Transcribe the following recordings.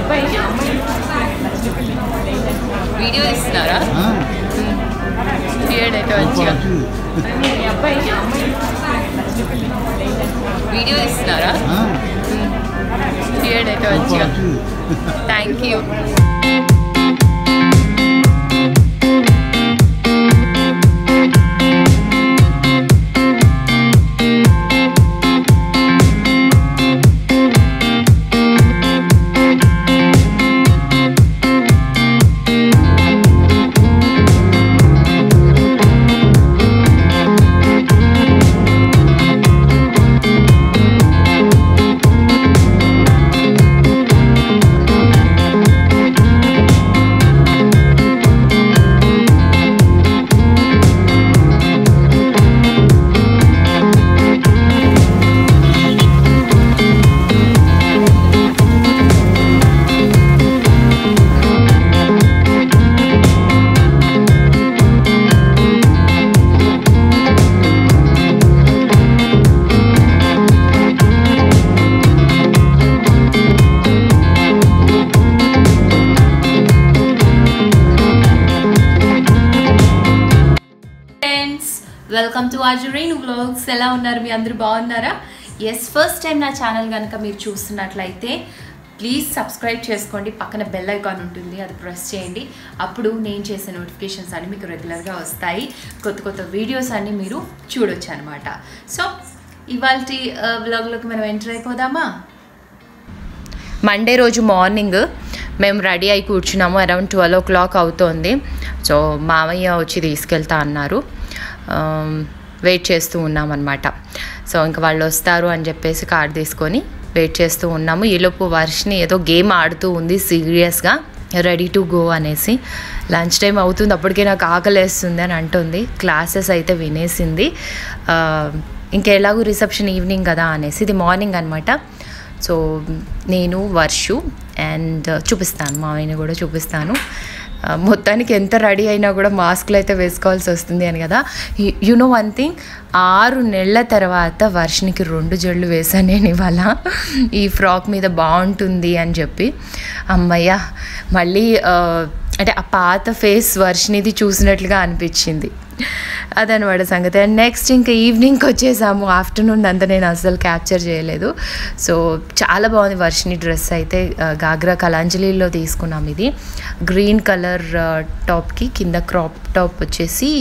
Video ఇస్తున్నారా ఆ, తీయడం అయితే మంచిగా వీడియో ఇస్తున్నారా ఆ, తీయడం అయితే మంచిగా thank you friends welcome to Azurine vlogs ఎలా ఉన్నారు మీ అందరూ బాగున్నారా ఎస్ ఫస్ట్ టైం నా ఛానల్ కనుక మీరు చూస్తున్నట్లయితే ప్లీజ్ సబ్స్క్రైబ్ చేసుకోండి పక్కన బెల్ ఐకాన్ ఉంటుంది అది ప్రెస్ చేయండి అప్పుడు నేను చేసే నోటిఫికేషన్స్ అన్ని మీకు రెగ్యులర్గా వస్తాయి కొత్త కొత్త వీడియోస్ అన్ని మీరు చూడొచ్చు అనమాట సో ఇవాళ వ్లాగ్లోకి మనం ఎంటర్ అయిపోదామా మండే రోజు మార్నింగ్ మేము రెడీ అయి కూర్చున్నాము అరౌండ్ ట్వెల్వ్ ఓ క్లాక్ అవుతోంది సో మామయ్య వచ్చి తీసుకెళ్తా అన్నారు వెయిట్ చేస్తూ ఉన్నామన్నమాట సో ఇంకా వాళ్ళు వస్తారు అని చెప్పేసి కార్ తీసుకొని వెయిట్ చేస్తూ ఉన్నాము ఈలోపు వర్షిని ఏదో గేమ్ ఆడుతూ ఉంది సీరియస్గా రెడీ టు గో అనేసి లంచ్ టైం అవుతుంది అప్పటికే నాకు ఆకలేస్తుంది అని అంటుంది క్లాసెస్ అయితే వినేసింది ఆ, ఇంకా ఎలాగో రిసెప్షన్ ఈవినింగ్ కదా అనేసి ఇది మార్నింగ్ అనమాట సో నేను వర్షు అండ్ చూపిస్తాను మావయ్యని కూడా చూపిస్తాను ఆ, మొత్తానికి ఎంత రెడీ అయినా కూడా మాస్క్లు అయితే వేసుకోవాల్సి వస్తుంది అని కదా యు నో వన్ థింగ్ ఆరు నెలల తర్వాత వర్షనికి రెండు జళ్ళు వేసాను నేను ఇవాళ ఈ ఫ్రాక్ మీద బాగుంటుంది అని చెప్పి అమ్మయ్య మళ్ళీ ఆ, అంటే ఆ పాత ఫేస్ వర్షనిది చూసినట్లుగా అనిపించింది అదనమాట సంగతి అండ్ నెక్స్ట్ ఇంకా ఈవినింగ్కి వచ్చేసాము ఆఫ్టర్నూన్ అంతా నేను అసలు క్యాప్చర్ చేయలేదు సో చాలా బాగుంది వర్షిని డ్రెస్ అయితే ఆ, గాగ్రా కలాంజలిలో తీసుకున్నాం ఇది గ్రీన్ కలర్ టాప్కి కింద క్రాప్ టాప్ వచ్చేసి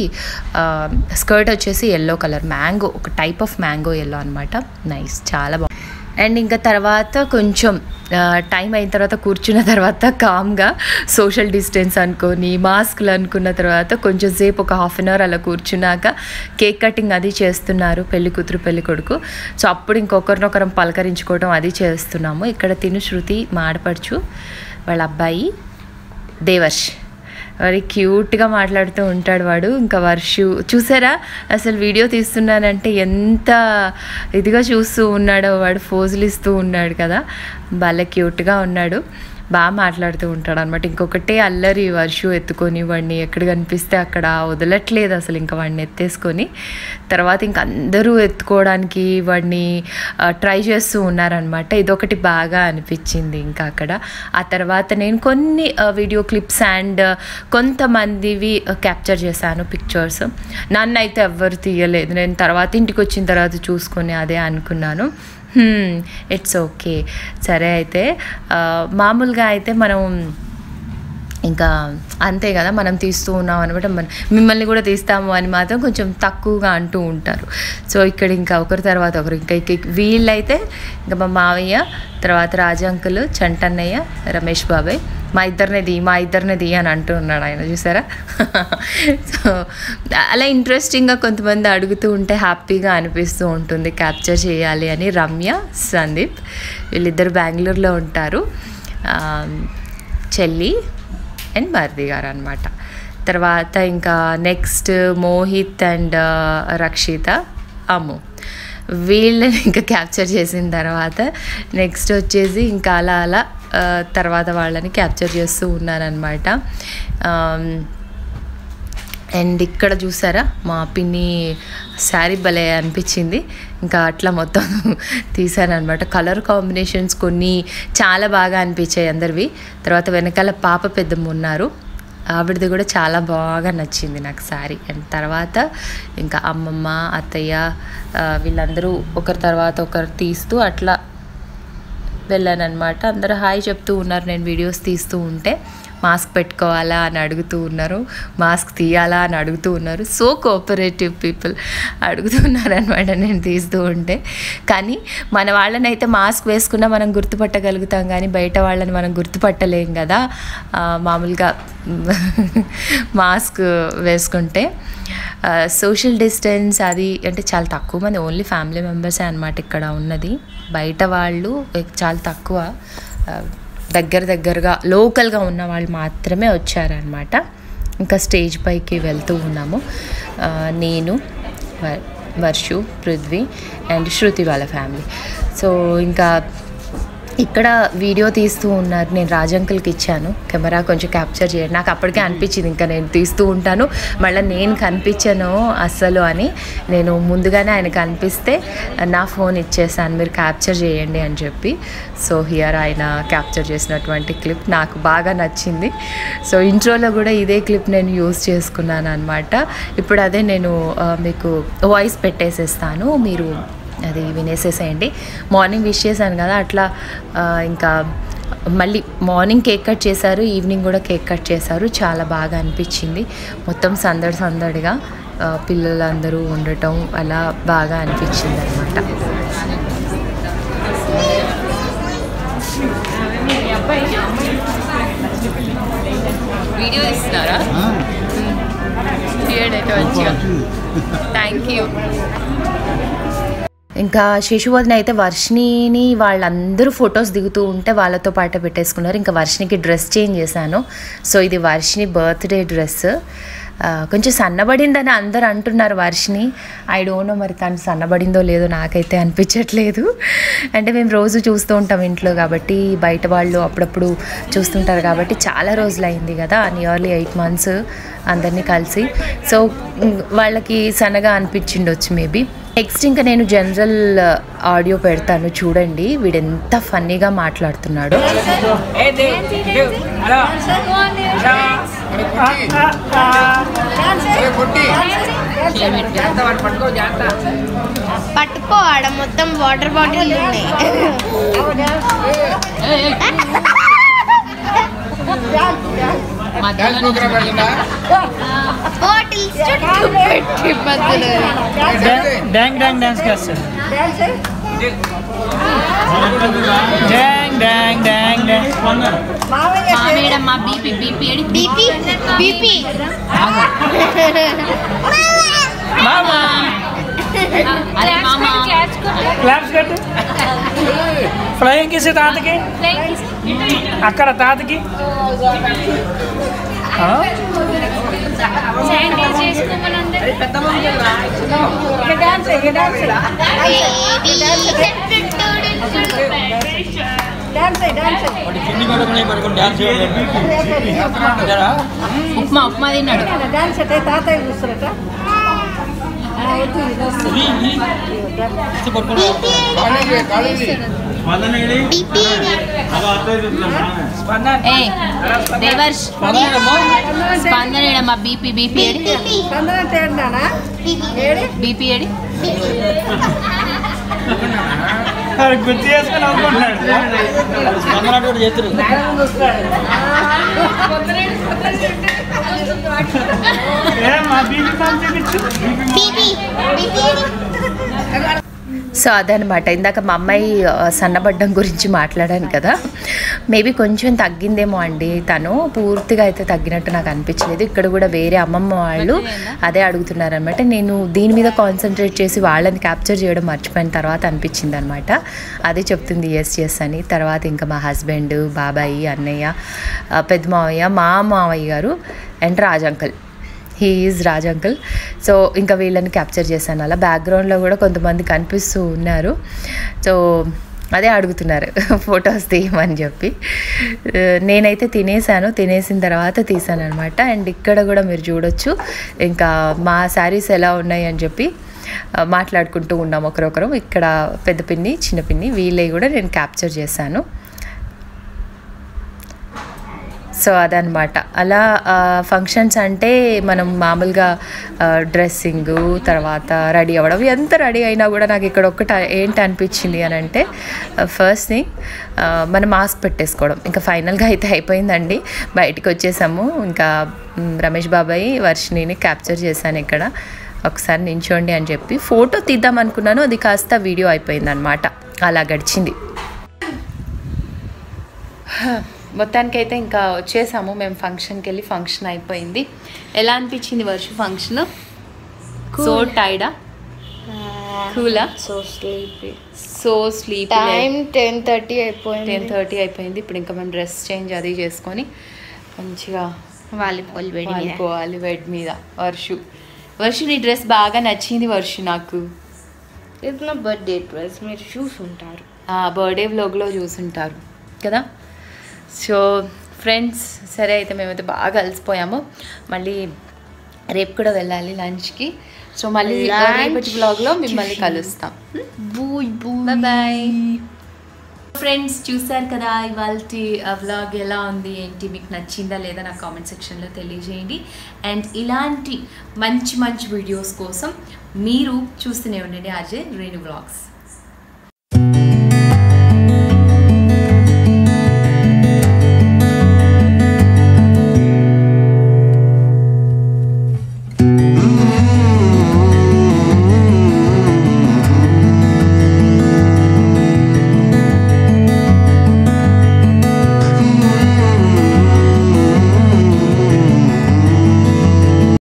స్కర్ట్ వచ్చేసి ఎల్లో కలర్ మ్యాంగో ఒక టైప్ ఆఫ్ మ్యాంగో ఎల్లో అనమాట నైస్ చాలా బాగుంది అండ్ ఇంకా తర్వాత కొంచెం టైం అయిన తర్వాత కూర్చున్న తర్వాత కామ్గా సోషల్ డిస్టెన్స్ అనుకొని మాస్క్లు అనుకున్న తర్వాత కొంచెం సేపు ఒక హాఫ్ అన్ అవర్ అలా కూర్చున్నాక కేక్ కటింగ్ అది చేస్తున్నారు పెళ్లి కూతురు పెళ్లి కొడుకు సో అప్పుడు ఇంకొకరినొకరం పలకరించుకోవడం అది చేస్తున్నాము ఇక్కడ తిను శృతి మాడపడుచు వాళ్ళ అబ్బాయి దేవర్ష్ మరి క్యూట్గా మాట్లాడుతూ ఉంటాడు వాడు ఇంకా వర్షు చూసారా అసలు వీడియో తీస్తున్నానంటే ఎంత ఇదిగా చూస్తూ ఉన్నాడో వాడు ఫోజులు ఇస్తూ ఉన్నాడు కదా భలే క్యూట్గా ఉన్నాడు బాగా మాట్లాడుతూ ఉంటాడు అనమాట ఇంకొకటే అల్లరి వర్షు ఎత్తుకొని వాడిని ఎక్కడ కనిపిస్తే అక్కడ వదలట్లేదు అసలు ఇంకా వాడిని ఎత్తేసుకొని తర్వాత ఇంక అందరూ ఎత్తుకోవడానికి వాడిని ట్రై చేస్తూ ఉన్నారనమాట ఇదొకటి బాగా అనిపించింది ఇంకా అక్కడ ఆ తర్వాత నేను కొన్ని వీడియో క్లిప్స్ అండ్ కొంతమందివి క్యాప్చర్ చేశాను పిక్చర్స్ నన్ను అయితే ఎవ్వరు తీయలేదు నేను తర్వాత ఇంటికి వచ్చిన తర్వాత చూసుకొని అదే అనుకున్నాను ఇట్స్ ఓకే సరే అయితే ఆ, మామూలుగా అయితే మనం ఇంకా అంతే కదా మనం తీస్తూ ఉన్నాం అనమాట మన మిమ్మల్ని కూడా తీస్తాము అని మాత్రం కొంచెం తక్కువగా అంటూ ఉంటారు సో ఇక్కడ ఇంకా ఒకరి తర్వాత ఒకరు ఇంకా ఇక వీళ్ళైతే ఇంకా మా మావయ్య తర్వాత రాజంకులు చంటన్నయ్య రమేష్ బాబాయ్ మా ఇద్దరిని మా ఇద్దరిని అని అంటూ ఉన్నాడు ఆయన చూసారా సో అలా ఇంట్రెస్టింగ్గా కొంతమంది అడుగుతూ ఉంటే హ్యాపీగా అనిపిస్తూ ఉంటుంది క్యాప్చర్ చేయాలి అని రమ్య సందీప్ వీళ్ళిద్దరు బెంగళూరులో ఉంటారు ఆ, చెల్లి అండ్ మరిది గారు అనమాట తర్వాత ఇంకా నెక్స్ట్ మోహిత్ అండ్ రక్షిత అమ్ము వీళ్ళని ఇంకా క్యాప్చర్ చేసిన తర్వాత నెక్స్ట్ వచ్చేసి ఇంకా అలా అలా ఆ, తర్వాత వాళ్ళని క్యాప్చర్ చేస్తూ ఉన్నారనమాట అండ్ ఇక్కడ చూసారా మా పిన్ని శారీ భలే అనిపించింది ఇంకా అట్లా మొత్తం తీసాను అనమాట కలర్ కాంబినేషన్స్ కొన్ని చాలా బాగా అనిపించాయి అందరివి తర్వాత వెనకాల పాప పెద్దమ్మ ఉన్నారు ఆవిడది కూడా చాలా బాగా నచ్చింది నాకు శారీ అండ్ తర్వాత ఇంకా అమ్మమ్మ అత్తయ్య ఆ, వీళ్ళందరూ ఒకరి తర్వాత ఒకరు తీస్తూ అట్లా వెళ్ళాను అనమాట అందరూ హాయ్ చెప్తూ ఉన్నారు నేను వీడియోస్ తీస్తూ ఉంటే మాస్క్ పెట్టుకోవాలా అని అడుగుతూ ఉన్నారు మాస్క్ తీయాలా అని అడుగుతూ ఉన్నారు సో కోఆపరేటివ్ పీపుల్ అడుగుతున్నారు అనమాట నేను తీస్తూ ఉంటే కానీ మన వాళ్ళని అయితే మాస్క్ వేసుకున్నా మనం గుర్తుపట్టగలుగుతాం కానీ బయట వాళ్ళని మనం గుర్తుపట్టలేం కదా ఆ, మామూలుగా మాస్క్ వేసుకుంటే సోషల్ డిస్టెన్స్ అది అంటే చాలా తక్కువ మంది ఓన్లీ ఫ్యామిలీ మెంబర్సే అనమాట ఇక్కడ ఉన్నది బయట వాళ్ళు ఎక్- చాలా తక్కువ ఆ, దగ్గర దగ్గరగా లోకల్గా ఉన్న వాళ్ళు మాత్రమే వచ్చారనమాట ఇంకా స్టేజ్ పైకి వెళ్తూ ఉన్నాము ఆ, నేను వ- వర్షు పృథ్వీ అండ్ శృతి వాళ్ళ ఫ్యామిలీ సో ఇంకా ఇక్కడ వీడియో తీస్తూ ఉన్నారు నేను రాజంకుల్కి ఇచ్చాను కెమెరా కొంచెం క్యాప్చర్ చేయండి నాకు అప్పటికే అనిపించింది ఇంకా నేను తీస్తూ ఉంటాను మళ్ళీ నేను కనిపించను అస్సలు అని నేను ముందుగానే ఆయన కనిపిస్తే నా ఫోన్ ఇచ్చేసాను మీరు క్యాప్చర్ చేయండి అని చెప్పి సో హియర్ ఆయన క్యాప్చర్ చేసినటువంటి క్లిప్ నాకు బాగా నచ్చింది సో ఇంట్రోలో కూడా ఇదే క్లిప్ నేను యూస్ చేసుకున్నాను అనమాట ఇప్పుడు అదే నేను ఆ, మీకు వాయిస్ పెట్టేసేస్తాను మీరు అది వినేసేసేయండి మార్నింగ్ విష్ చేశాను కదా అట్లా ఆ, ఇంకా మళ్ళీ మార్నింగ్ కేక్ కట్ చేశారు ఈవినింగ్ కూడా కేక్ కట్ చేశారు చాలా బాగా అనిపించింది మొత్తం సందడి సందడిగా ఆ, పిల్లలందరూ ఉండటం అలా బాగా అనిపించింది అనమాట వీడియో ఇస్తున్నారా థ్యాంక్ యూ ఇంకా శిశువదిన అయితే వర్షిణిని వాళ్ళందరూ ఫొటోస్ దిగుతూ ఉంటే వాళ్ళతో పాటు పెట్టేసుకున్నారు ఇంకా వర్షినికి డ్రెస్ చేంజ్ చేశాను సో ఇది వర్షిని బర్త్డే డ్రెస్ ఆ, కొంచెం సన్నబడిందని అందరు అంటున్నారు వర్షిని ఐ డోంట్ నో మరి తను సన్నబడిందో లేదో నాకైతే అనిపించట్లేదు అంటే మేము రోజు చూస్తూ ఉంటాం ఇంట్లో కాబట్టి బయట వాళ్ళు అప్పుడప్పుడు చూస్తుంటారు కాబట్టి చాలా రోజులు అయింది కదా నియర్లీ ఎయిట్ మంత్స్ అందరినీ కలిసి సో ఉమ్, వాళ్ళకి సన్నగా అనిపించిండొచ్చు మేబీ నెక్స్ట్ ఇంకా నేను జనరల్ ఆడియో పెడతాను చూడండి వీడు ఎంత ఫన్నీగా మాట్లాడుతున్నాడు పట్టుకో ఆడ మొత్తం వాటర్ బాటిల్ ఉన్నాయి బాటిల్స్ చుట్టూ పెట్టి మధ్యలో డ్యాంగ్ డ్యాంగ్ డాన్స్ చేస్తాడు డ్యాంగ్ డ్యాంగ్ డ్యాంగ్ డ్యాంగ్ మేడం మా బీపీ బీపీ ఎడి బీపీ బీపీ మామా అరే మామ క్లాప్స్ కట్టు ఫ్లయింగ్ కిస్ తాతకి అక్కడ తాతకి ఆ? ఉప్మా ఉప్మా తిన్నాడు బీపీ ఏ దేవర్ష్ స్పందన ఈడ మా బీపీ బీపీ ఎడి బీపీ ఎడి అది గుర్తు చేసుకుని అనుకుంటున్నాడు ఏ మా బీబీ పంప్ చూపించు బీపీ బీపీ సో అదనమాట ఇందాక మా అమ్మాయి ఆ, సన్నబడ్డం గురించి మాట్లాడాను కదా మేబీ కొంచెం తగ్గిందేమో అండి తను పూర్తిగా అయితే తగ్గినట్టు నాకు అనిపించలేదు ఇక్కడ కూడా వేరే అమ్మమ్మ వాళ్ళు అదే అడుగుతున్నారు అనమాట నేను దీని మీద కాన్సన్ట్రేట్ చేసి వాళ్ళని క్యాప్చర్ చేయడం మర్చిపోయిన తర్వాత అనిపించింది అనమాట అదే చెప్తుంది ఎస్ ఎస్ అని తర్వాత ఇంకా మా హస్బెండ్ బాబాయి అన్నయ్య ఆ, పెద్ద మావయ్య మా మావయ్య గారు and Raj uncle he is Raj uncle so ఇంకా వీళ్ళని క్యాప్చర్ చేశాను అలా బ్యాక్గ్రౌండ్లో కూడా కొంతమంది కనిపిస్తూ ఉన్నారు సో అదే అడుగుతున్నారు ఫొటోస్ తీయమని చెప్పి ఆ, నేనైతే తినేసాను తినేసిన తర్వాత తీసాను అనమాట అండ్ ఇక్కడ కూడా మీరు చూడొచ్చు ఇంకా మా శారీస్ ఎలా ఉన్నాయి అని చెప్పి ఆ, మాట్లాడుకుంటూ ఉన్నాం ఒకరొకరు ఇక్కడ పెద్ద పిన్ని చిన్న పిన్ని వీళ్ళవి కూడా నేను క్యాప్చర్ చేశాను సో అదనమాట అలా ఫంక్షన్స్ అంటే మనం మామూలుగా డ్రెస్సింగ్ తర్వాత రెడీ అవ్వడం ఎంత రెడీ అయినా కూడా నాకు ఇక్కడ ఒక్కటి ఏంటి అనిపించింది అని అంటే ఫస్ట్ థింగ్ మనం మాస్క్ పెట్టేసుకోవడం ఇంకా ఫైనల్గా అయితే అయిపోయిందండి బయటికి వచ్చేసాము ఇంకా మ్, రమేష్ బాబాయ్ వర్షిణిని క్యాప్చర్ చేశాను ఇక్కడ ఒకసారి నించోండి అని చెప్పి ఫోటో తీద్దాం అనుకున్నాను అది కాస్త వీడియో అయిపోయింది అనమాట అలా గడిచింది మొత్తానికైతే ఇంకా వచ్చేసాము మేము ఫంక్షన్కి వెళ్ళి ఫంక్షన్ అయిపోయింది ఎలా అనిపించింది వర్ష ఫంక్షన్ సో టైడా కూలా so sleepy so sleep time ten thirty అయిపోయింది టెన్ థర్టీ అయిపోయింది ఇప్పుడు ఇంకా మేము డ్రెస్ చేంజ్ అది చేసుకొని మంచిగా వాలీబాల్ వేడి మీద. పోవాలి బెడ్ మీద వర్షు వర్షు నీ డ్రెస్ బాగా నచ్చింది వర్షు నాకు ఇది నా బర్త్డే డ్రెస్ మీరు చూసుంటారు బర్త్డే వ్లాగ్లో చూసుంటారు కదా సో ఫ్రెండ్స్ సరే అయితే మేమైతే బాగా కలిసిపోయాము మళ్ళీ రేపు కూడా వెళ్ళాలి లంచ్కి సో మళ్ళీ Lunch. రేపటి వ్లాగ్లో మిమ్మల్ని కలుస్తాం బూయ్ బూయ్ బాయ్ ఫ్రెండ్స్ చూసారు కదా ఇవాళ వ్లాగ్ ఎలా ఉంది ఏంటి మీకు నచ్చిందా లేదా నా కామెంట్ సెక్షన్లో తెలియజేయండి అండ్ ఇలాంటి మంచి మంచి వీడియోస్ కోసం మీరు చూస్తూనే ఉండండి అజయ్ రేణు వ్లాగ్స్